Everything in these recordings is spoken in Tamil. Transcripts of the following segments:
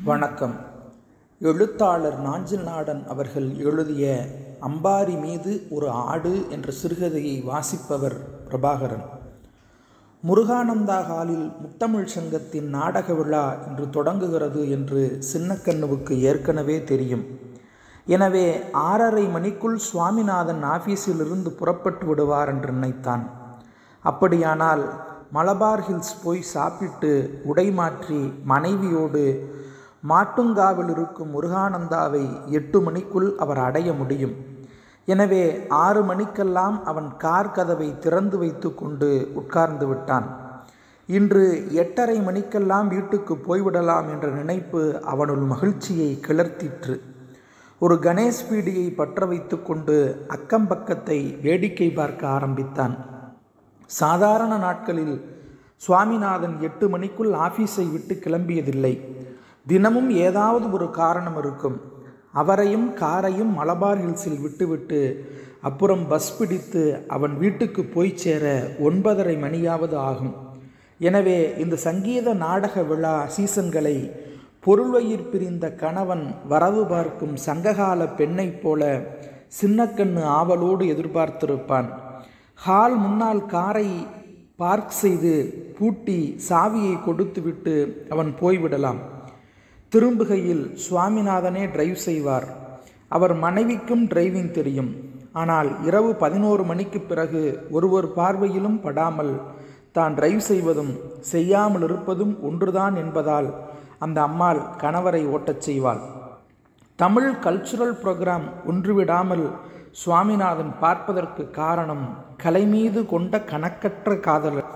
வணக்கம் எழுத்தாளர் நாஞ்சில் நாடன் அவர்கள் எழுதிய அம்பாரி மீது ஒரு ஆடு என்ற சிறுகதையை வாசிப்பவர் பிரபாகரன் முருகானந்தா ஹாலில் முத்தமிழ் சங்கத்தின் நாடக விழா இன்று தொடங்குகிறது என்று சின்னக்கண்ணுவுக்கு ஏற்கனவே தெரியும் எனவே ஆறரை மணிக்குள் சுவாமிநாதன் ஆஃபீஸிலிருந்து புறப்பட்டு விடுவார் என்று நினைத்தான் அப்படியானால் மலபார் ஹில்ஸ் போய் சாப்பிட்டு உடை மாற்றி மனைவியோடு மாட்டுங்காவில் இருக்கும் முருகானந்தாவை எட்டு மணிக்குள் அவர் அடைய முடியும் எனவே ஆறு மணிக்கெல்லாம் அவன் கார் கதவை திறந்து வைத்து கொண்டு உட்கார்ந்து விட்டான் இன்று எட்டரை மணிக்கெல்லாம் வீட்டுக்கு போய்விடலாம் என்ற நினைப்பு அவனுள் மகிழ்ச்சியை கிளர்த்திற்று ஒரு கணேஷ் பீடியை பற்ற வைத்து கொண்டு அக்கம் பக்கத்தை வேடிக்கை பார்க்க ஆரம்பித்தான் சாதாரண நாட்களில் சுவாமிநாதன் எட்டு மணிக்குள் ஆஃபீஸை விட்டு கிளம்பியதில்லை தினமும் ஏதாவது ஒரு காரணம் இருக்கும் அவரையும் காரையும் மலபார் ஹில்ஸில் விட்டுவிட்டு அப்புறம் பஸ் பிடித்து அவன் வீட்டுக்கு போய் சேர ஒன்பதரை மணியாவது ஆகும் எனவே இந்த சங்கீத நாடக விழா சீசன்களை பொருள்வயிர் பிரிந்த கணவன் வரவு பார்க்கும் சங்ககால பெண்ணைப் போல சின்னக்கண்ணு ஆவலோடு எதிர்பார்த்திருப்பான் ஹால் முன்னால் காரை பார்க் செய்து பூட்டி சாவியை கொடுத்துவிட்டு அவன் போய்விடலாம் திரும்புகையில் சுவாமிநாதனே டிரைவ் செய்வார் அவர் மனைவிக்கும் டிரைவிங் தெரியும் ஆனால் இரவு பதினோரு மணிக்கு பிறகு ஒருவர் பார்வையிலும் படாமல் தான் டிரைவ் செய்வதும் செய்யாமல் இருப்பதும் ஒன்றுதான் என்பதால் அந்த அம்மாள் கணவரை ஓட்டச் செய்வாள் தமிழ் கல்ச்சுரல் ப்ரோக்ராம் ஒன்றுவிடாமல் சுவாமிநாதன் பார்ப்பதற்கு காரணம் கலை மீது கொண்ட கணக்கற்ற காதலர்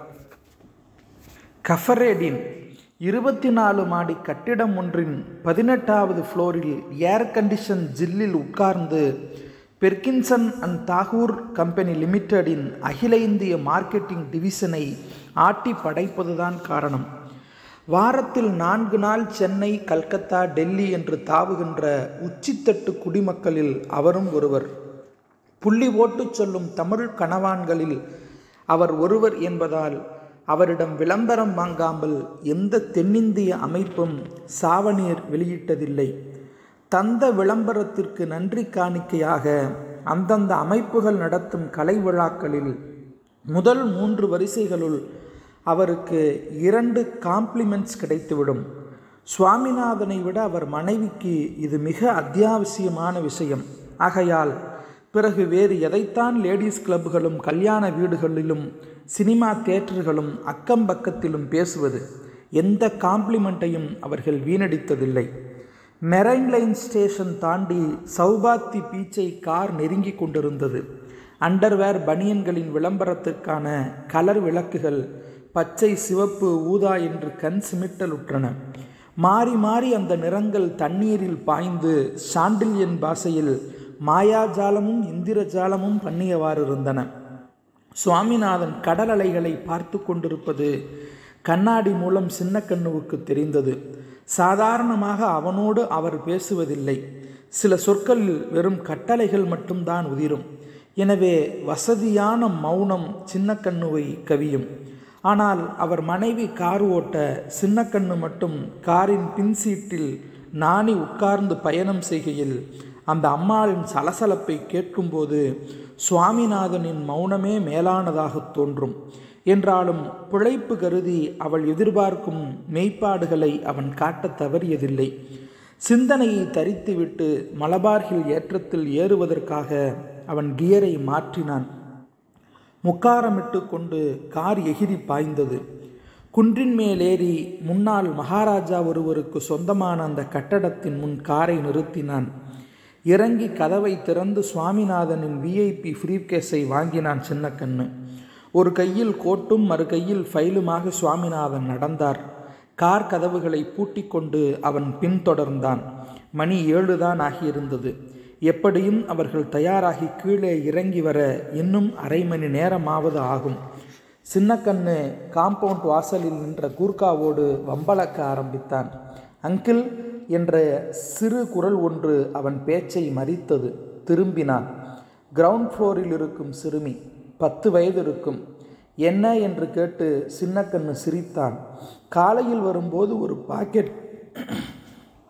கஃபரேடின் இருபத்தி நாலு மாடி கட்டிடம் ஒன்றின் பதினெட்டாவது ஃப்ளோரில் ஏர் கண்டிஷன் ஜில்லில் உட்கார்ந்து பெர்கின்சன் அண்ட் தாகூர் கம்பெனி லிமிடெடின் அகில இந்திய மார்க்கெட்டிங் டிவிஷனை ஆட்டி படைப்பதுதான் காரணம் வாரத்தில் நான்கு நாள் சென்னை கல்கத்தா டெல்லி என்று தாவுகின்ற உச்சித்தட்டு குடிமக்களில் அவரும் ஒருவர் புள்ளி ஓட்டு சொல்லும் தமிழ் கணவான்களில் அவர் ஒருவர் என்பதால் அவரிடம் விளம்பரம் வாங்காமல் எந்த தென்னிந்திய அமைப்பும் சாவநீர் வெளியிட்டதில்லை தந்த விளம்பரத்திற்கு நன்றி காணிக்கையாக அந்தந்த அமைப்புகள் நடத்தும் கலை விழாக்களில் முதல் மூன்று வரிசைகளுள் அவருக்கு இரண்டு காம்ப்ளிமெண்ட்ஸ் கிடைத்துவிடும் சுவாமிநாதனை விட அவர் மனைவிக்கு இது மிக அத்தியாவசியமான விஷயம் ஆகையால் பிறகு வேறு எதைத்தான் லேடிஸ் கிளப்புகளும் கல்யாண வீடுகளிலும் சினிமா தேட்டர்களும் அக்கம் பக்கத்திலும் பேசுவது எந்த காம்ப்ளிமெண்ட்டையும் அவர்கள் வீணடித்ததில்லை மெரைன் லைன் ஸ்டேஷன் தாண்டி சௌபாத்தி பீச்சை கார் நெருங்கி கொண்டிருந்தது அண்டர்வேர் பனியன்களின் விளம்பரத்திற்கான கலர் விளக்குகள் பச்சை சிவப்பு ஊதா என்று கண் சிமிட்டலுற்றன மாறி மாறி அந்த நிறங்கள் தண்ணீரில் பாய்ந்து சாண்டில்யன் பாஷையில் மாயாஜாலமும் இந்திரஜாலமும் பண்ணியவாறு இருந்தன சுவாமிநாதன் கடல் அலைகளை பார்த்து கொண்டிருப்பது கண்ணாடி மூலம் சின்ன கண்ணுவுக்கு தெரிந்தது சாதாரணமாக அவனோடு அவர் பேசுவதில்லை சில சொற்களில் வெறும் கட்டளைகள் மட்டும்தான் உதிரும் எனவே வசதியான மௌனம் சின்ன கண்ணுவை கவியும் ஆனால் அவர் மனைவி கார் ஓட்ட சின்னக்கண்ணு மட்டும் காரின் பின் சீட்டில் நாணி உட்கார்ந்து பயணம் செய்கையில் அந்த அம்மாளின் சலசலப்பை கேட்கும்போது சுவாமிநாதனின் மௌனமே மேலானதாக தோன்றும் என்றாலும் பிழைப்பு கருதி அவள் எதிர்பார்க்கும் மெய்ப்பாடுகளை அவன் காட்டத் தவறியதில்லை சிந்தனையை தரித்துவிட்டு மலபார்கில் ஏற்றத்தில் ஏறுவதற்காக அவன் கியரை மாற்றினான் முக்காரமிட்டு கொண்டு கார் எகிரி பாய்ந்தது குன்றின் மேலேறி முன்னால் மகாராஜா ஒருவருக்கு சொந்தமான அந்த கட்டடத்தின் முன் காரை நிறுத்தினான் இறங்கி கதவை திறந்து சுவாமிநாதனின் விஐபி ஃப்ரீப்கேஸை வாங்கினான் சின்னக்கண்ணு ஒரு கையில் கோட்டும் மறு கையில் ஃபைலுமாக சுவாமிநாதன் நடந்தார் கார் கதவுகளை பூட்டி கொண்டு அவன் பின்தொடர்ந்தான் மணி ஏழுதான் ஆகியிருந்தது எப்படியும் அவர்கள் தயாராகி கீழே இறங்கி வர இன்னும் அரை மணி நேரமாவது ஆகும் சின்னக்கண்ணு காம்பவுண்ட் வாசலில் நின்ற கூர்காவோடு வம்பளக்க ஆரம்பித்தான் அங்கிள் என்ற சிறு குரல் ஒன்று அவன் பேச்சை மறித்தது திரும்பினான் கிரவுண்ட் ஃப்ளோரில் இருக்கும் சிறுமி பத்து வயது இருக்கும் என்ன என்று கேட்டு சின்னக்கண்ணு சிரித்தான் காலையில் வரும்போது ஒரு பாக்கெட்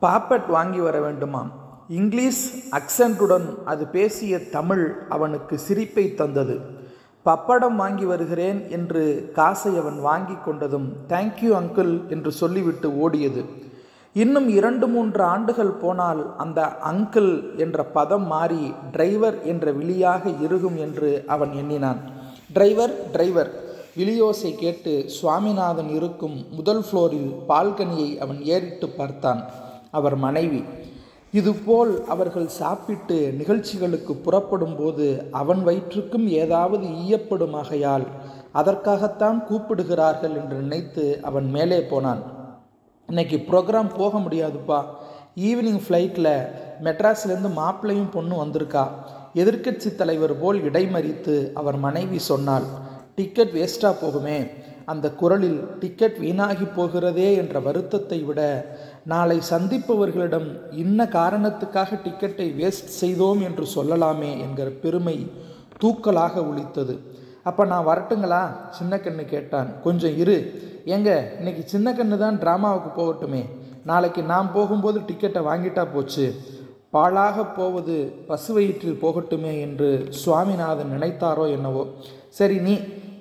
பாப்பட் வாங்கி வர வேண்டுமாம் இங்கிலீஷ் அக்சென்ட்டுடன் அது பேசிய தமிழ் அவனுக்கு சிரிப்பை தந்தது பப்படம் வாங்கி வருகிறேன் என்று காசை அவன் வாங்கி கொண்டதும் தேங்க்யூ அங்கிள் என்று சொல்லிவிட்டு ஓடியது இன்னும் இரண்டு மூன்று ஆண்டுகள் போனால் அந்த அங்கிள் என்ற பதம் மாறி டிரைவர் என்ற விழியாக இருகும் என்று அவன் எண்ணினான் டிரைவர் டிரைவர் விழியோசை கேட்டு சுவாமிநாதன் இருக்கும் முதல் ஃப்ளோரில் பால்கனியை அவன் ஏறிட்டு பார்த்தான் அவர் மனைவி இதுபோல் அவர்கள் சாப்பிட்டு நிகழ்ச்சிகளுக்கு புறப்படும் போது அவன் வயிற்றுக்கும் ஏதாவது ஈயப்படுமாகையால் அதற்காகத்தான் கூப்பிடுகிறார்கள் என்று நினைத்து அவன் மேலே போனான் இன்னைக்கு ப்ரோக்ராம் போக முடியாதுப்பா ஈவினிங் ஃப்ளைட்டில் மெட்ராஸ்லேருந்து மாப்பிள்ளையும் பொண்ணு வந்திருக்கா எதிர்க்கட்சி தலைவர் போல் இடைமறித்து அவர் மனைவி சொன்னாள் டிக்கெட் வேஸ்ட்டாக போகுமே அந்த குரலில் டிக்கெட் வீணாகி போகிறதே என்ற வருத்தத்தை விட நாளை சந்திப்பவர்களிடம் இன்ன காரணத்துக்காக டிக்கெட்டை வேஸ்ட் செய்தோம் என்று சொல்லலாமே என்கிற பெருமை தூக்கலாக ஒலித்தது அப்போ நான் வரட்டுங்களா சின்ன கண்ணு கேட்டான் கொஞ்சம் இரு ஏங்க இன்னைக்கு சின்ன கண்ணு தான் ட்ராமாவுக்கு போகட்டுமே நாளைக்கு நான் போகும்போது டிக்கெட்டை வாங்கிட்டா போச்சு பாழாக போவது பசு வயிற்றில் போகட்டுமே என்று சுவாமிநாதன் நினைத்தாரோ என்னவோ சரி நீ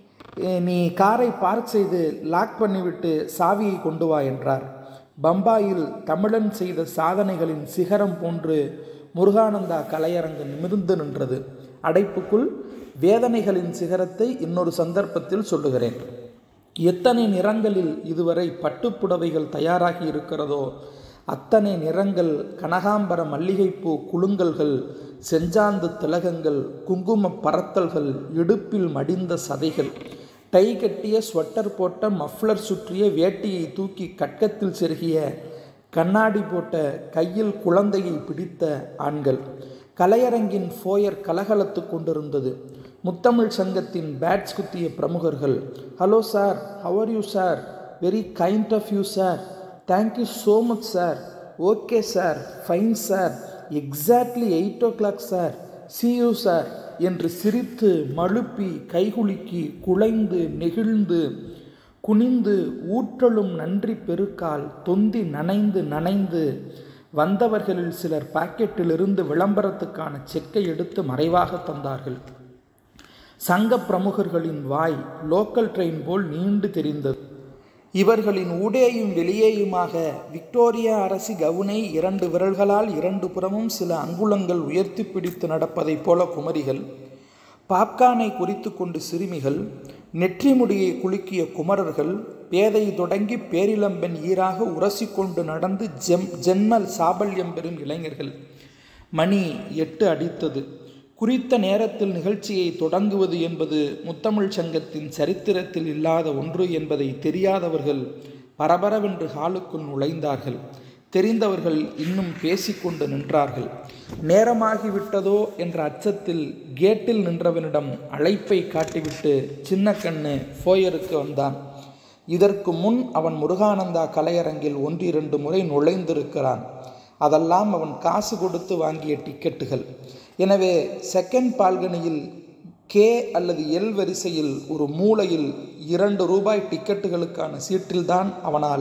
நீ காரை பார்க் செய்து லாக் பண்ணிவிட்டு சாவியை கொண்டு வா என்றார் பம்பாயில் தமிழன் செய்த சாதனைகளின் சிகரம் போன்று முருகானந்தா கலையரங்கு நிமிர்ந்து நின்றது அடைப்புக்குள் வேதனைகளின் சிகரத்தை இன்னொரு சந்தர்ப்பத்தில் சொல்லுகிறேன் எத்தனை நிறங்களில் இதுவரை பட்டுப்புடவைகள் தயாராகி இருக்கிறதோ அத்தனை நிறங்கள் கனகாம்பர மல்லிகைப்பூ குலுங்கல்கள் செஞ்சாந்து திலகங்கள் குங்கும பறத்தல்கள் இடுப்பில் மடிந்த சதைகள் டை கட்டிய ஸ்வெட்டர் போட்ட மஃப்ளர் சுற்றிய வேட்டியை தூக்கி கட்கத்தில் செருகிய கண்ணாடி போட்ட கையில் குழந்தையை பிடித்த ஆண்கள் கலையரங்கின் ஃபோயர் கலகலத்து கொண்டிருந்தது முத்தமிழ் சங்கத்தின் பேட்ஸ் குத்திய பிரமுகர்கள் hello sir how're you sir very kind of you sir thank you so much sir okay sir fine sir exactly eight o'clock sir see you sir என்று சிரித்து மழுப்பி கைகுலுக்கி குலைந்து நெகிழ்ந்து குனிந்து ஊற்றலும் நன்றி பெருக்கால் தொந்தி நனைந்து நனைந்து வந்தவர்களில் சிலர் பாக்கெட்டிலிருந்து விளம்பரத்துக்கான செக்கை எடுத்து மறைவாக தந்தார்கள் சங்க பிரமுகர்களின் வாய் லோக்கல் ட்ரெயின் போல் நீண்டு தெரிந்தது இவர்களின் ஊடேயும் வெளியேயுமாக விக்டோரியா அரசி கவுனை இரண்டு விரல்களால் இரண்டு புறமும் சில அங்குலங்கள் உயர்த்தி பிடித்து நடப்பதைப் போல குமரிகள் பாப்கானை குறித்து கொண்டு சிறுமிகள் நெற்றி முடியை குலுக்கிய குமரர்கள் பேதை தொடங்கி பேரிளம்பெண் ஈராக உரசிக்கொண்டு நடந்து ஜெம் ஜென்மல் சாபல்யம் பெறும் இளைஞர்கள் மணி எட்டு அடித்தது குறித்த நேரத்தில் நிகழ்ச்சியை தொடங்குவது என்பது முத்தமிழ் சங்கத்தின் சரித்திரத்தில் இல்லாத ஒன்று என்பதை தெரியாதவர்கள் பரபரவென்று ஹாலுக்குள் நுழைந்தார்கள் தெரிந்தவர்கள் இன்னும் பேசிக்கொண்டு நின்றார்கள் நேரமாகிவிட்டதோ என்ற அச்சத்தில் கேட்டில் நின்றவனிடம் அழைப்பை காட்டிவிட்டு சின்ன கண்ணு ஃபோயருக்கு வந்தான் இதற்கு முன் அவன் முருகானந்தா கலையரங்கில் ஒன்றிரண்டு முறை நுழைந்திருக்கிறான் அதெல்லாம் அவன் காசு கொடுத்து வாங்கிய டிக்கெட்டுகள் எனவே செகண்ட் பால்கனியில் கே அல்லது எல் வரிசையில் ஒரு மூலையில் இரண்டு ரூபாய் டிக்கெட்டுகளுக்கான சீட்டில்தான் அவனால்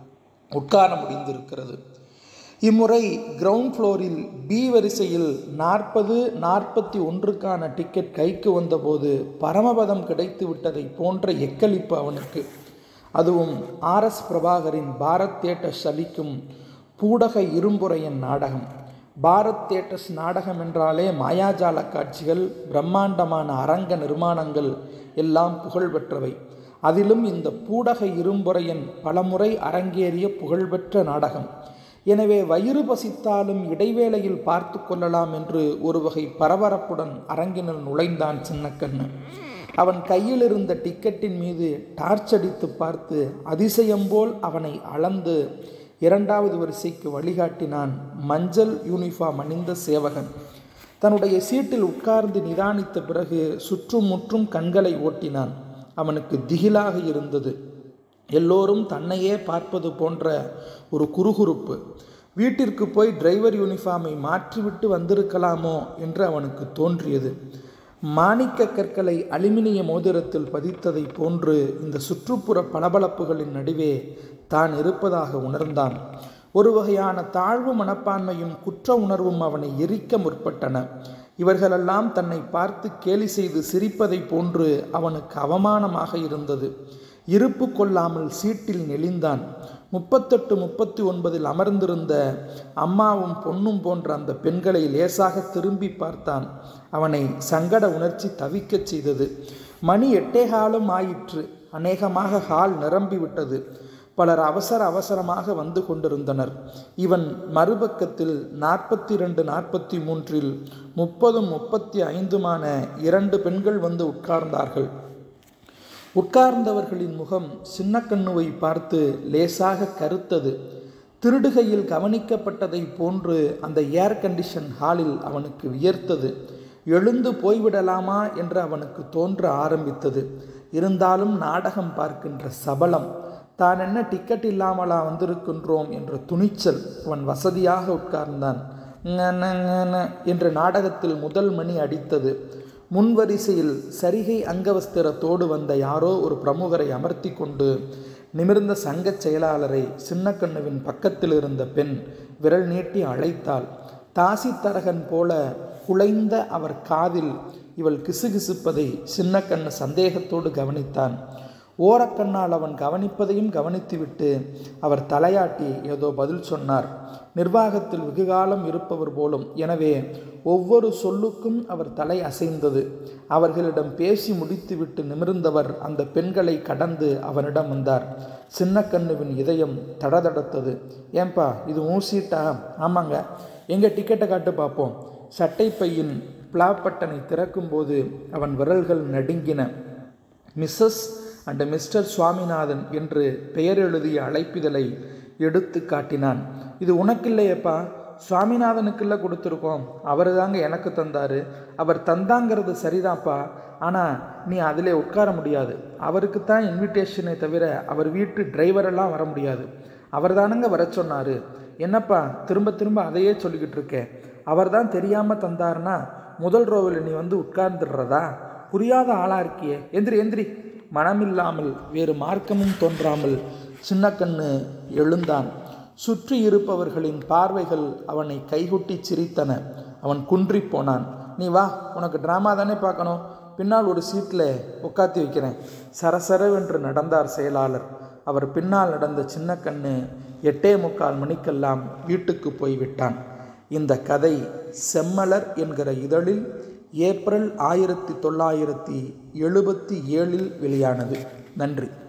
உட்கார முடிந்திருக்கிறது இம்முறை கிரவுண்ட் ஃப்ளோரில் பி வரிசையில் நாற்பது நாற்பத்தி ஒன்றுக்கான டிக்கெட் கைக்கு வந்தபோது பரமபதம் கிடைத்து விட்டதை போன்ற எக்களிப்பு அவனுக்கு அதுவும் ஆர் எஸ் பிரபாகரின் பாரத் தேட்டர்ஸ் அளிக்கும் பூடக இரும்புரையன் நாடகம் பாரத் தேட்டர்ஸ் நாடகம் என்றாலே மாயாஜால காட்சிகள் பிரம்மாண்டமான அரங்க நிர்மாணங்கள் எல்லாம் புகழ்பெற்றவை அதிலும் இந்த பூடக இரும்புரையன் பலமுறை அரங்கேறிய புகழ்பெற்ற நாடகம் எனவே வயிறு பசித்தாலும் இடைவேளையில் பார்த்து கொள்ளலாம் என்று ஒரு வகை பரபரப்புடன் அரங்கினுள் நுழைந்தான் சின்னக்கண்ணு அவன் கையில் இருந்த டிக்கெட்டின் மீது டார்ச் அடித்து பார்த்து அதிசயம் போல் அவனை அளந்து இரண்டாவது வரிசைக்கு வழிகாட்டினான் மஞ்சள் யூனிஃபார்ம் அணிந்த சேவகன் தன்னுடைய சீட்டில் உட்கார்ந்து நிதானித்த பிறகு சுற்றும் முற்றும் கண்களை ஓட்டினான் அவனுக்கு திகிலாக இருந்தது எல்லோரும் தன்னையே பார்ப்பது போன்ற ஒரு குறுகுறுப்பு வீட்டிற்கு போய் டிரைவர் யூனிஃபார்மை மாற்றிவிட்டு வந்திருக்கலாமோ என்று அவனுக்கு தோன்றியது மாணிக்க கற்களை அலுமினிய மோதிரத்தில் பதித்ததை போன்று இந்த சுற்றுப்புற பளபளப்புகளின் நடுவே தான் இருப்பதாக உணர்ந்தான் ஒரு வகையான தாழ்வு மனப்பான்மையும் குற்ற உணர்வும் அவனை எரிக்க முற்பட்டன இவர்களெல்லாம் தன்னை பார்த்து கேலி செய்து சிரிப்பதை போன்று அவனுக்கு அவமானமாக இருந்தது இருப்பு கொள்ளாமல் சீட்டில் நெளிந்தான் முப்பத்தெட்டு முப்பத்தி ஒன்பதில் அமர்ந்திருந்த அம்மாவும் பொண்ணும் போன்ற அந்த பெண்களை லேசாக திரும்பி பார்த்தான் அவனை சங்கட உணர்ச்சி தவிக்கச் செய்தது மணி எட்டேகாலம் ஆயிற்று அநேகமாக ஹால் நிரம்பிவிட்டது பலர் அவசர அவசரமாக வந்து கொண்டிருந்தனர் இவன் மறுபக்கத்தில் நாற்பத்தி ரெண்டு நாற்பத்தி மூன்றில் முப்பதும் முப்பத்தி ஐந்துமான இரண்டு பெண்கள் வந்து உட்கார்ந்தார்கள் உட்கார்ந்தவர்களின் முகம் சின்னக்கண்ணுவை பார்த்து லேசாக கருத்தது திருடுகையில் கவனிக்கப்பட்டதை போன்று அந்த ஏர் கண்டிஷன் ஹாலில் அவனுக்கு வியர்த்தது எழுந்து போய்விடலாமா என்று அவனுக்கு தோன்ற ஆரம்பித்தது இருந்தாலும் நாடகம் பார்க்கின்ற சபலம் தான் என்ன டிக்கெட் இல்லாமலா வந்திருக்கின்றோம் என்ற துணிச்சல் அவன் வசதியாக உட்கார்ந்தான் என்று நாடகத்தில் முதல் மணி அடித்தது முன்வரிசையில் சரிகை அங்கவஸ்திரத்தோடு வந்த யாரோ ஒரு பிரமுகரை அமர்த்தி கொண்டு நிமிர்ந்த சங்கச் செயலாளரை சின்னக்கண்ணுவின் பக்கத்தில் இருந்த பெண் விரல் நீட்டி அழைத்தாள் தாசி தரகன் போல குலைந்த அவர் காதில் இவள் கிசுகிசுப்பதை சின்னக்கண்ணு சந்தேகத்தோடு கவனித்தான் ஓரக்கண்ணால் அவன் கவனிப்பதையும் கவனித்துவிட்டு அவர் தலையாட்டி ஏதோ பதில் சொன்னார் நிர்வாகத்தில் வெகுகாலம் இருப்பவர் போலும் எனவே ஒவ்வொரு சொல்லுக்கும் அவர் தலை அசைந்தது அவர்களிடம் பேசி முடித்துவிட்டு நிமிர்ந்தவர் அந்த பெண்களை கடந்து அவனிடம் வந்தார் சின்னக்கண்ணுவின் இதயம் தடதடத்தது ஏன்பா இது ஊசிட்டா ஆமாங்க எங்கள் டிக்கெட்டை காட்டு பார்ப்போம் சட்டை பையின் பிளாப்பட்டனை திறக்கும்போது அவன் விரல்கள் நடுங்கின மிஸ்ஸஸ் அண்ட் மிஸ்டர் சுவாமிநாதன் என்று பெயர் எழுதிய அழைப்பிதழை எடுத்து காட்டினான் இது உனக்கில்லையப்பா சுவாமிநாதனுக்குள்ள கொடுத்துருக்கோம் அவர் தாங்க எனக்கு தந்தார் அவர் தந்தாங்கிறது சரிதான்ப்பா ஆனால் நீ அதிலே உட்கார முடியாது அவருக்கு தான் இன்விடேஷனை தவிர அவர் வீட்டு டிரைவரெல்லாம் வர முடியாது அவர் தானுங்க வர சொன்னார் என்னப்பா திரும்ப திரும்ப அதையே சொல்லிக்கிட்டு இருக்கேன் அவர் தான் தெரியாமல் தந்தாருன்னா முதல் ரோவில் நீ வந்து உட்கார்ந்துடுறதா புரியாத ஆளாக இருக்கியே எந்திரி எந்திரி மனமில்லாமல் வேறு மார்க்கமும் தோன்றாமல் சின்னக்கண்ணு எழுந்தான் சுற்றி இருப்பவர்களின் பார்வைகள் அவனை கைகுட்டி சிரித்தன அவன் குன்றி போனான் நீ வா உனக்கு ட்ராமா தானே பார்க்கணும் பின்னால் ஒரு சீட்டில் உட்காத்தி வைக்கிறேன் சரசரவென்று நடந்தார் செயலாளர் அவர் பின்னால் நடந்த சின்னக்கண்ணு எட்டே முக்கால் மணிக்கெல்லாம் வீட்டுக்கு போய்விட்டான் இந்த கதை செம்மலர் என்கிற இதழில் ஏப்ரல் ஆயிரத்தி தொள்ளாயிரத்தி எழுபத்தி ஏழில் வெளியானது நன்றி